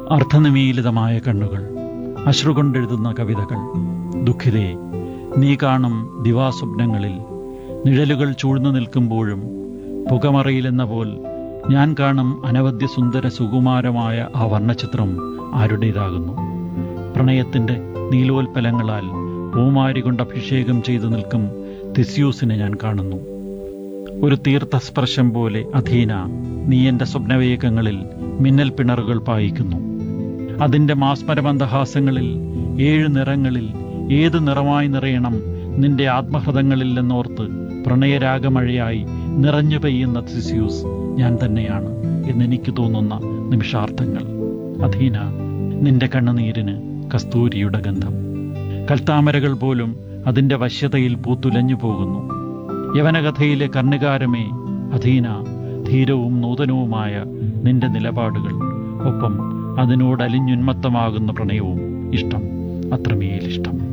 അർത്ഥനിമീലിതമായ കണ്ണുകൾ അശ്രുകൊണ്ടെഴുതുന്ന കവിതകൾ ദുഃഖിതേ നീ കാണും ദിവാസ്വപ്നങ്ങളിൽ നിഴലുകൾ ചൂഴ്ന്നു നിൽക്കുമ്പോഴും പുകമറയിലെന്ന പോൽ ഞാൻ കാണും അനവധ്യ സുന്ദര സുകുമാരമായ ആ വർണ്ണചിത്രം ആരുടേതാകുന്നു പ്രണയത്തിൻ്റെ നീലോൽപ്പലങ്ങളാൽ പൂമാരി കൊണ്ട് അഭിഷേകം ചെയ്തു നിൽക്കും തിസ്യൂസിനെ ഞാൻ കാണുന്നു ഒരു തീർത്ഥസ്പർശം പോലെ അധീന നീ എൻ്റെ സ്വപ്നവേഗങ്ങളിൽ മിന്നൽ പിണറുകൾ പായിക്കുന്നു അതിൻ്റെ മാസ്മരമന്ദഹാസങ്ങളിൽ ഏഴ് നിറങ്ങളിൽ ഏത് നിറമായി നിറയണം നിന്റെ ആത്മഹൃതങ്ങളിൽ എന്നോർത്ത് പ്രണയരാഗമഴയായി നിറഞ്ഞു പെയ്യുന്ന തിസ്യൂസ് ഞാൻ തന്നെയാണ് എന്നെനിക്ക് തോന്നുന്ന നിമിഷാർത്ഥങ്ങൾ അധീന നിന്റെ കണ്ണുനീരിന് കസ്തൂരിയുടെ ഗന്ധം കൽത്താമരകൾ പോലും അതിൻ്റെ വശ്യതയിൽ പൂത്തുലഞ്ഞു പോകുന്നു യവനകഥയിലെ കർണികാരമേ അധീന ധീരവും നൂതനവുമായ നിന്റെ നിലപാടുകൾ ഒപ്പം അതിനോട് അലിഞ്ഞുന്മത്തമാകുന്ന പ്രണയവും ഇഷ്ടം അത്രമേലിഷ്ടം